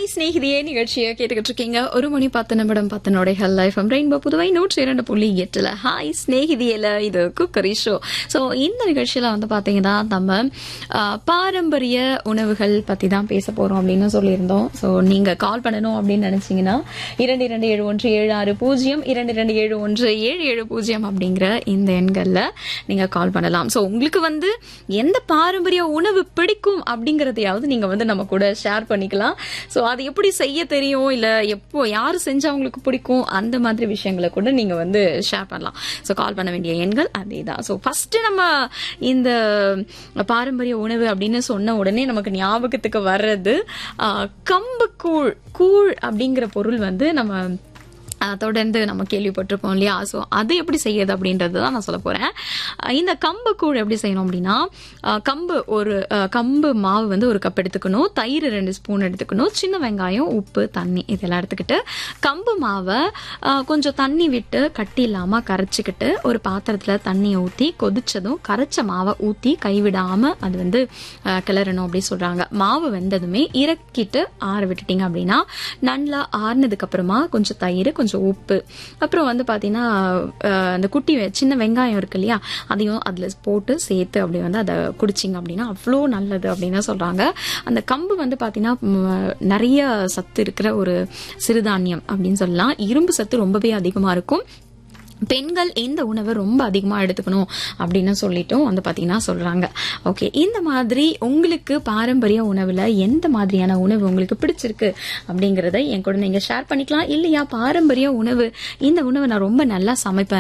hi ஸ்நேகிதியே நிகழ்ச்சியை கேட்டுக்கிட்டு இருக்கீங்க ஒரு மணி பத்து நிமிடம் பத்து நொடைகள் லைஃப் ரெயின்போ புதுவை நூற்றி இரண்டு புள்ளி எட்டுல ஹாய் ஸ்நேகிதியில இது குக்கரி ஷோ ஸோ இந்த நிகழ்ச்சியில வந்து பாத்தீங்கன்னா நம்ம ஆ, பாரம்பரிய உணவுகள் பத்தி தான் பேச போறோம் அப்படின்னு சொல்லியிருந்தோம் ஸோ நீங்க கால் பண்ணணும் அப்படின்னு நினைச்சீங்கன்னா இரண்டு இரண்டு ஏழு ஒன்று ஏழு ஆறு பூஜ்ஜியம் இரண்டு இரண்டு ஏழு ஒன்று ஏழு ஏழு பூஜ்ஜியம் அப்படிங்கிற இந்த எண்கள்ல நீங்க கால் பண்ணலாம் ஸோ உங்களுக்கு வந்து எந்த பாரம்பரிய உணவு பிடிக்கும் அப்படிங்கறதையாவது நீங்க வந்து நம்ம கூட ஷேர் பண்ணிக்கலாம் ஸோ அது எப்படி செய்ய தெரியும் இல்ல எப்போ யாரு செஞ்சா உங்களுக்கு பிடிக்கும் அந்த மாதிரி விஷயங்களை கூட நீங்க வந்து ஷேர் பண்ணலாம் ஸோ கால் பண்ண வேண்டிய எண்கள் அதே தான் ஸோ ஃபர்ஸ்ட் நம்ம இந்த பாரம்பரிய உணவு அப்படின்னு சொன்ன உடனே நமக்கு ஞாபகத்துக்கு வர்றது ஆஹ், கம்பு கூழ் கூழ் அப்படிங்கிற பொருள் வந்து நம்ம அஹ் தொடர்ந்து நம்ம கேள்விப்பட்டிருப்போம் இல்லையா ஸோ அது எப்படி செய்யுது அப்படின்றது தான் நான் சொல்ல போறேன் அஹ் இந்த கம்பு கூழ் எப்படி செய்யணும் அப்படின்னா அஹ் கம்பு ஒரு அஹ் கம்பு மாவு வந்து ஒரு கப் எடுத்துக்கணும் தயிர் ரெண்டு ஸ்பூன் எடுத்துக்கணும் சின்ன வெங்காயம் உப்பு தண்ணி இதெல்லாம் எடுத்துக்கிட்டு கம்பு மாவை அஹ் கொஞ்சம் தண்ணி விட்டு கட்டி இல்லாம கரைச்சிக்கிட்டு ஒரு பாத்திரத்துல தண்ணியை ஊற்றி கொதிச்சதும் கரைச்ச மாவை ஊற்றி கைவிடாம அது வந்து அஹ் கிளறணும் அப்படி சொல்றாங்க மாவு வெந்ததுமே இறக்கிட்டு ஆற விட்டுட்டீங்க அப்படின்னா நல்லா ஆறுனதுக்கு அப்புறமா கொஞ்சம் தயிர் கொஞ்சம் உப்பு அப்புறம் வந்து பாத்தீங்கன்னா அஹ், அந்த குட்டி வெ- சின்ன வெங்காயம் இருக்கு இல்லையா அதையும் அதுல போட்டு சேர்த்து அப்படி வந்து அதை குடிச்சிங்க அப்படின்னா அவ்வளோ நல்லது அப்படின்னு சொல்றாங்க அந்த கம்பு வந்து பாத்தீங்கன்னா ம், நிறைய சத்து இருக்கிற ஒரு சிறுதானியம் அப்படின்னு சொல்லலாம் இரும்பு சத்து ரொம்பவே அதிகமா இருக்கும் பெண்கள் இந்த உணவை ரொம்ப அதிகமா எடுத்துக்கணும் அப்படின்னு சொல்லிட்டும் வந்து பாத்தீங்கன்னா சொல்றாங்க ஓகே இந்த மாதிரி உங்களுக்கு பாரம்பரிய உணவுல எந்த மாதிரியான உணவு உங்களுக்கு பிடிச்சிருக்கு அப்படிங்கறத என் கூட நீங்க ஷேர் பண்ணிக்கலாம் இல்லையா பாரம்பரிய உணவு இந்த உணவை நான் ரொம்ப நல்லா சமைப்பேன்